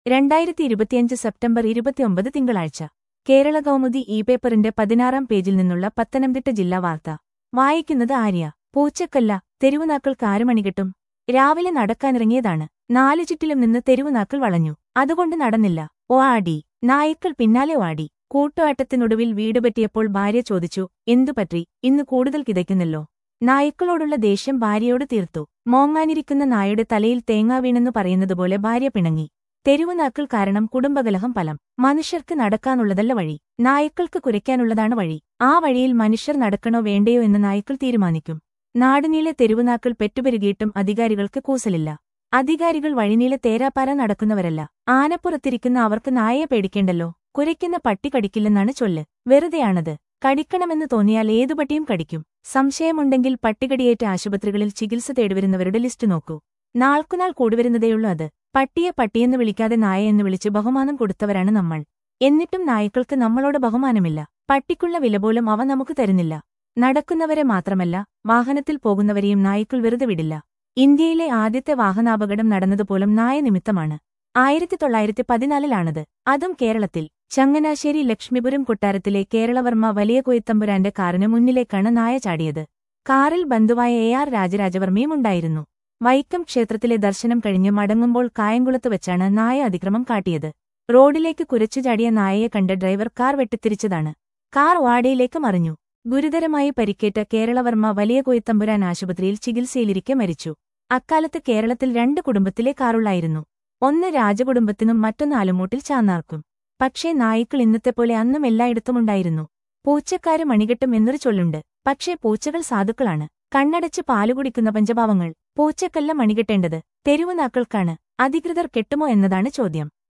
രണ്ടായിരത്തി ഇരുപത്തിയഞ്ച് സെപ്റ്റംബർ ഇരുപത്തിയൊമ്പത് തിങ്കളാഴ്ച കേരള കൗമുദി ഇ പേപ്പറിന്റെ പതിനാറാം പേജിൽ നിന്നുള്ള പത്തനംതിട്ട ജില്ലാ വാർത്ത വായിക്കുന്നത് ആര്യ പൂച്ചക്കല്ല തെരുവുനാക്കൾക്ക് ആരുമണികെട്ടും രാവിലെ നടക്കാനിറങ്ങിയതാണ് നാലു ചുറ്റിലും നിന്ന് തെരുവുനാക്കൾ വളഞ്ഞു അതുകൊണ്ട് നടന്നില്ല ഓ ആടി നായ്ക്കൾ പിന്നാലെ ഓടി കൂട്ടുവാട്ടത്തിനൊടുവിൽ വീട് പറ്റിയപ്പോൾ ഭാര്യ ചോദിച്ചു എന്തുപറ്റി ഇന്ന് കൂടുതൽ കിതയ്ക്കുന്നല്ലോ നായ്ക്കളോടുള്ള ദേഷ്യം ഭാര്യയോട് തീർത്തു മോങ്ങാനിരിക്കുന്ന നായുടെ തലയിൽ തേങ്ങാ വീണെന്നു പറയുന്നതുപോലെ ഭാര്യ പിണങ്ങി തെരുവുനാക്കൾ കാരണം കുടുംബകലഹം ഫലം മനുഷ്യർക്ക് നടക്കാനുള്ളതല്ല വഴി നായ്ക്കൾക്ക് കുരയ്ക്കാനുള്ളതാണ് വഴി ആ വഴിയിൽ മനുഷ്യർ നടക്കണോ വേണ്ടയോ എന്ന് നായ്ക്കൾ തീരുമാനിക്കും നാടുനീളെ തെരുവുനാക്കൾ പെറ്റുപെരുകിയിട്ടും അധികാരികൾക്ക് കൂസലില്ല അധികാരികൾ വഴിനീളെ തേരാപ്പാര നടക്കുന്നവരല്ല ആനപ്പുറത്തിരിക്കുന്ന അവർക്ക് നായയെ പേടിക്കേണ്ടല്ലോ കുരയ്ക്കുന്ന പട്ടി കടിക്കില്ലെന്നാണ് ചൊല്ല് വെറുതെയാണത് കടിക്കണമെന്ന് തോന്നിയാൽ ഏതു പട്ടിയും കടിക്കും സംശയമുണ്ടെങ്കിൽ പട്ടികടിയേറ്റ ആശുപത്രികളിൽ ചികിത്സ തേടിവരുന്നവരുടെ ലിസ്റ്റ് നോക്കൂ നാൾക്കുനാൾ കൂടുവരുന്നതേയുള്ളൂ അത് പട്ടിയെ പട്ടിയെന്ന് വിളിക്കാതെ നായ എന്ന് വിളിച്ച് ബഹുമാനം കൊടുത്തവരാണ് നമ്മൾ എന്നിട്ടും നായ്ക്കൾക്ക് നമ്മളോട് ബഹുമാനമില്ല പട്ടിക്കുള്ള വില പോലും അവ നമുക്ക് തരുന്നില്ല നടക്കുന്നവരെ മാത്രമല്ല വാഹനത്തിൽ പോകുന്നവരെയും നായ്ക്കൾ വെറുതെ വിടില്ല ഇന്ത്യയിലെ ആദ്യത്തെ വാഹനാപകടം നടന്നതുപോലും നായ നിമിത്തമാണ് ആയിരത്തി തൊള്ളായിരത്തി പതിനാലിലാണത് അതും കേരളത്തിൽ ചങ്ങനാശ്ശേരി ലക്ഷ്മിപുരം കൊട്ടാരത്തിലെ കേരളവർമ്മ വലിയ കൊയ്ത്തമ്പുരാന്റെ കാറിന് മുന്നിലേക്കാണ് നായ ചാടിയത് കാറിൽ ബന്ധുവായ എ ആർ രാജരാജവർമ്മയും ഉണ്ടായിരുന്നു വൈക്കം ക്ഷേത്രത്തിലെ ദർശനം കഴിഞ്ഞ് മടങ്ങുമ്പോൾ കായംകുളത്ത് വെച്ചാണ് നായ അതിക്രമം കാട്ടിയത് റോഡിലേക്ക് കുരച്ചു ചാടിയ നായയെ കണ്ട ഡ്രൈവർ കാർ വെട്ടിത്തിരിച്ചതാണ് കാർ വാടയിലേക്ക് മറിഞ്ഞു ഗുരുതരമായി പരിക്കേറ്റ കേരളവർമ്മ വലിയ കൊയ്ത്തമ്പുരാൻ ആശുപത്രിയിൽ ചികിത്സയിലിരിക്കെ മരിച്ചു അക്കാലത്ത് കേരളത്തിൽ രണ്ട് കുടുംബത്തിലെ കാറുള്ളായിരുന്നു ഒന്ന് രാജകുടുംബത്തിനും മറ്റൊന്ന് ആലുമൂട്ടിൽ ചാന്നാർക്കും പക്ഷേ നായ്ക്കൾ ഇന്നത്തെപ്പോലെ അന്നും എല്ലായിടത്തുമുണ്ടായിരുന്നു പൂച്ചക്കാര് മണികെട്ടും എന്നൊരു ചൊല്ലുണ്ട് പക്ഷേ പൂച്ചകൾ സാധുക്കളാണ് കണ്ണടച്ച് പാലുകുടിക്കുന്ന പഞ്ചപാവങ്ങൾ പൂച്ചക്കല്ല മണികെട്ടേണ്ടത് തെരുവുനാക്കൾക്കാണ് അധികൃതർ കെട്ടുമോ എന്നതാണ് ചോദ്യം